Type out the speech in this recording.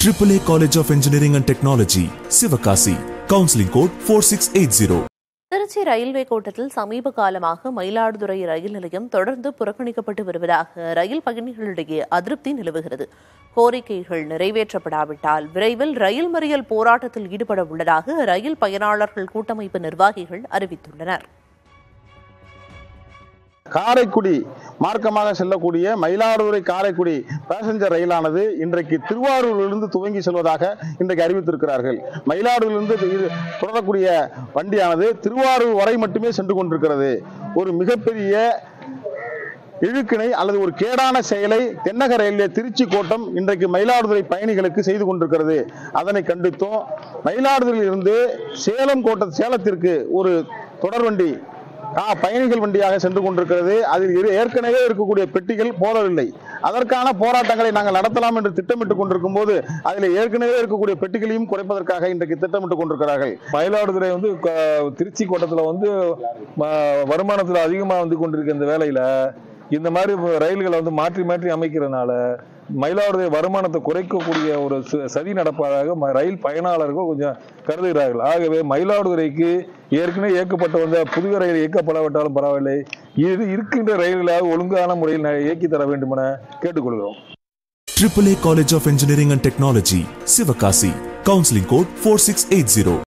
AAA College of Engineering and Technology, Sivakasi. Counseling code 4680. Trichy railway கோட்டத்தில் சமீப காலமாக மயிலாடுதுறை ரயில் நிலையம் தொடர்ந்து புறக்கணிக்கப்பட்டு வருவதாக ரயில் பயணிகளிடையே அதிருப்தி நிலவுகிறது கோரிக்கைகள் நிறைவேற்றப்படாவிட்டால் விரைவில் ரயில் மறியல் போராட்டத்தில் ஈடுபட உள்ளதாக ரயில் பயனாளர்கள் கூட்டமைப்பு நிர்வாகிகள் அறிவித்துள்ளனர் காரைக்குடி மார்க்கமாக செல்லக்கூடிய மயிலாடுதுறை காரைக்குடி பேசஞ்சர் ரயிலானது இன்றைக்கு திருவாரூரிலிருந்து துவங்கி செல்வதாக இன்றைக்கு அறிவித்திருக்கிறார்கள் மயிலாடுதுறையிலிருந்து இது தொடரக்கூடிய வண்டியானது திருவாரூர் வரை மட்டுமே சென்று கொண்டிருக்கிறது ஒரு மிகப்பெரிய இழுக்கினை அல்லது ஒரு கேடான செயலை தென்னக ரயில்வே திருச்சி கோட்டம் இன்றைக்கு மயிலாடுதுறை பயணிகளுக்கு செய்து கொண்டிருக்கிறது அதனை கண்டித்தும் மயிலாடுதுறையில் இருந்து சேலம் கோட்ட சேலத்திற்கு ஒரு தொடர்வண்டி ஆ, பயணிகள் வண்டியாக சென்று கொண்டிருக்கிறது அதில் இரு- ஏற்கனவே இருக்கக்கூடிய பெட்டிகள் போதவில்லை அதற்கான போராட்டங்களை நாங்கள் நடத்தலாம் என்று திட்டமிட்டுக் கொண்டிருக்கும் போது அதில் ஏற்கனவே இருக்கக்கூடிய பெட்டிகளையும் குறைப்பதற்காக இன்றைக்கு திட்டமிட்டுக் கொண்டிருக்கிறார்கள் மயிலாடுதுறை வந்து க- திருச்சி கோட்டத்தில் வந்து ம- வருமானத்தில் அதிகமாக வந்து கொண்டிருக்க இந்த வேலையில் இந்த மாதிரி ரயில்களை வந்து மாற்றி மாற்றி அமைக்கிறதுனால மயிலாடுதுறை வருமானத்தை குறைக்கக்கூடிய ஒரு ச- சதி நடப்பதாக ம- ரயில் பயனாளர்கள் கொஞ்சம் கருதுகிறார்கள் ஆகவே மயிலாடுதுறைக்கு ஏற்கனவே இயக்கப்பட்டு வந்த புதிய ரயில் இயக்கப்படாவிட்டாலும் பரவாயில்லை இது இருக்கின்ற ரயில்களாக ஒழுங்கான முறையில் ந- இயக்கி தர வேண்டும் என கேட்டுக்கொள்கிறோம் AAA College of Engineering and Technology, Sivakasi. Counseling code 4680.